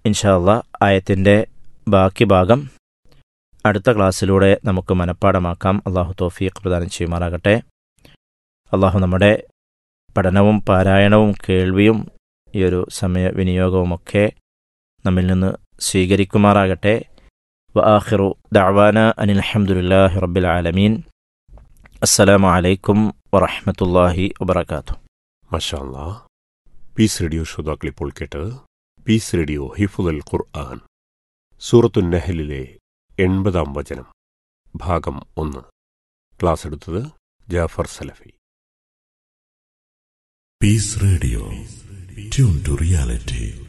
ഇൻഷാല്ല ആയത്തിൻ്റെ ബാക്കി ഭാഗം അടുത്ത ക്ലാസ്സിലൂടെ നമുക്ക് മനഃപ്പാടമാക്കാം അള്ളാഹു തോഫീഖ് പ്രദാനം ചെയ്യുമാറാകട്ടെ അള്ളാഹു നമ്മുടെ പഠനവും പാരായണവും കേൾവിയും ഈ ഒരു സമയ വിനിയോഗവുമൊക്കെ നമ്മിൽ നിന്ന് സ്വീകരിക്കുമാറാകട്ടെ വആഖിറു ദഅവാന അനിൽ ഹംദുലില്ലാഹി റബ്ബിൽ ആലമീൻ അസ്സലാമു അലൈക്കും വറഹ്മത്തുള്ളാഹി വബറകാതുഹു മഷാല്ലാ പീസ് റേഡിയോ ശ്രോതാക്കൾ ഇപ്പോൾ കേട്ടത് പീസ് റേഡിയോ ഹിഫുൽ ഖുർആൻ സൂറത്തു നഹലിലെ എൺപതാം വചനം ഭാഗം ഒന്ന് ക്ലാസ് എടുത്തത് ജാഫർ സലഫി Peace Radio. Tune to reality.